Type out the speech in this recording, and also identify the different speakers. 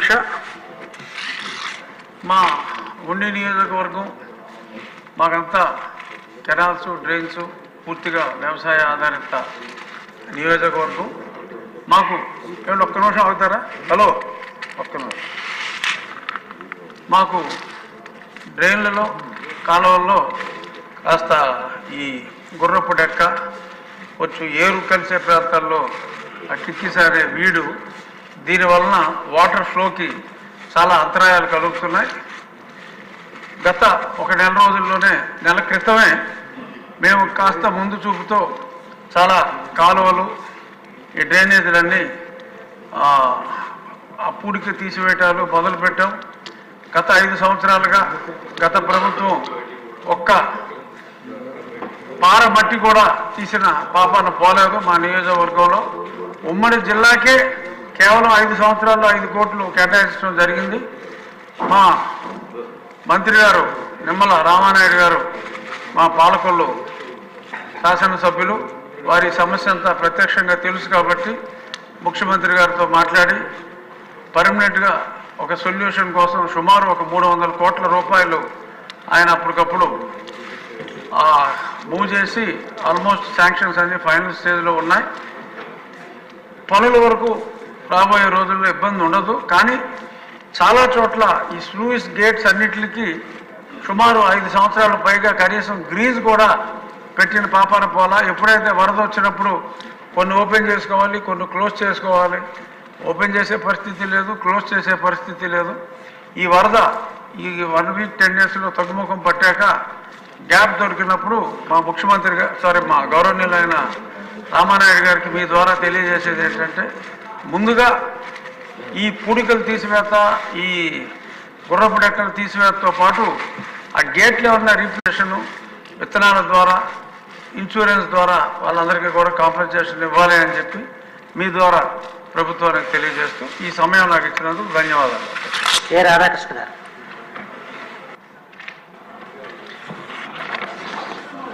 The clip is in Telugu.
Speaker 1: అధ్యక్ష మా ఉండి నియోజకవర్గం మాకంతా కెనాల్స్ డ్రైన్స్ పూర్తిగా వ్యవసాయ ఆధారిత నియోజకవర్గం మాకు ఏమంటే ఒక్క నిమిషం అవుతారా హలో ఒక్క నిమిషం మాకు డ్రైన్లలో కాలువల్లో కాస్త ఈ గుర్రపు డెక్క కొంచెం ఏరు కలిసే ప్రాంతాల్లో ఆ కిక్కిసారే వీడు దీనివలన వాటర్ ఫ్లోకి చాలా అంతరాయాలు కలుగుతున్నాయి గత ఒక నెల రోజుల్లోనే నెల క్రితమే మేము కాస్త ముందు చూపుతో చాలా కాలువలు ఈ డ్రైనేజీలన్నీ ఆ, ఆ పూడికి తీసివేయటాలు మొదలుపెట్టాం గత ఐదు సంవత్సరాలుగా గత ప్రభుత్వం ఒక్క పార మట్టి కూడా తీసిన పాపాన పోలేదు మా నియోజకవర్గంలో ఉమ్మడి జిల్లాకే కేవలం ఐదు సంవత్సరాల్లో ఐదు కోట్లు కేటాయించడం జరిగింది మా మంత్రి గారు నిమ్మల రామానాయుడు గారు మా పాలకొల్లు శాసనసభ్యులు వారి సమస్య అంతా ప్రత్యక్షంగా తెలుసు కాబట్టి ముఖ్యమంత్రి గారితో మాట్లాడి పర్మనెంట్గా ఒక సొల్యూషన్ కోసం సుమారు ఒక మూడు వందల కోట్ల రూపాయలు ఆయన అప్పటికప్పుడు ఆ, మూవ్ చేసి ఆల్మోస్ట్ శాంక్షన్స్ అన్ని ఫైనల్ స్టేజ్లో ఉన్నాయి పనుల వరకు రాబోయే రోజుల్లో ఇబ్బంది ఉండదు కానీ చాలా చోట్ల ఈ స్లూయిస్ గేట్స్ అన్నిటికీ సుమారు ఐదు సంవత్సరాల పైగా కనీసం గ్రీజ్ కూడా పెట్టిన పాపాన పోలా ఎప్పుడైతే వరద వచ్చినప్పుడు కొన్ని ఓపెన్ చేసుకోవాలి కొన్ని క్లోజ్ చేసుకోవాలి ఓపెన్ చేసే పరిస్థితి లేదు క్లోజ్ చేసే పరిస్థితి లేదు ఈ వరద ఈ వన్ వీక్ టెన్ డేస్లో తగ్గుముఖం పట్టాక గ్యాప్ దొరికినప్పుడు మా ముఖ్యమంత్రి గారు సారీ మా గౌరవనీయులైన రామానాయుడు గారికి మీ ద్వారా తెలియజేసేది ఏంటంటే ముందుగా ఈ పూడికలు తీసివేత ఈ గుర్రపు డెక్కలు తీసివేతతో పాటు ఆ గేట్లు ఏమన్నా రీప్లేషను విత్తనాల ద్వారా ఇన్సూరెన్స్ ద్వారా వాళ్ళందరికీ కూడా కాంపెన్సేషన్ ఇవ్వాలి అని చెప్పి మీ ద్వారా ప్రభుత్వానికి తెలియజేస్తూ ఈ సమయం నాకు ఇచ్చినందుకు ధన్యవాదాలు
Speaker 2: ఏ రాధాకృష్ణ గారు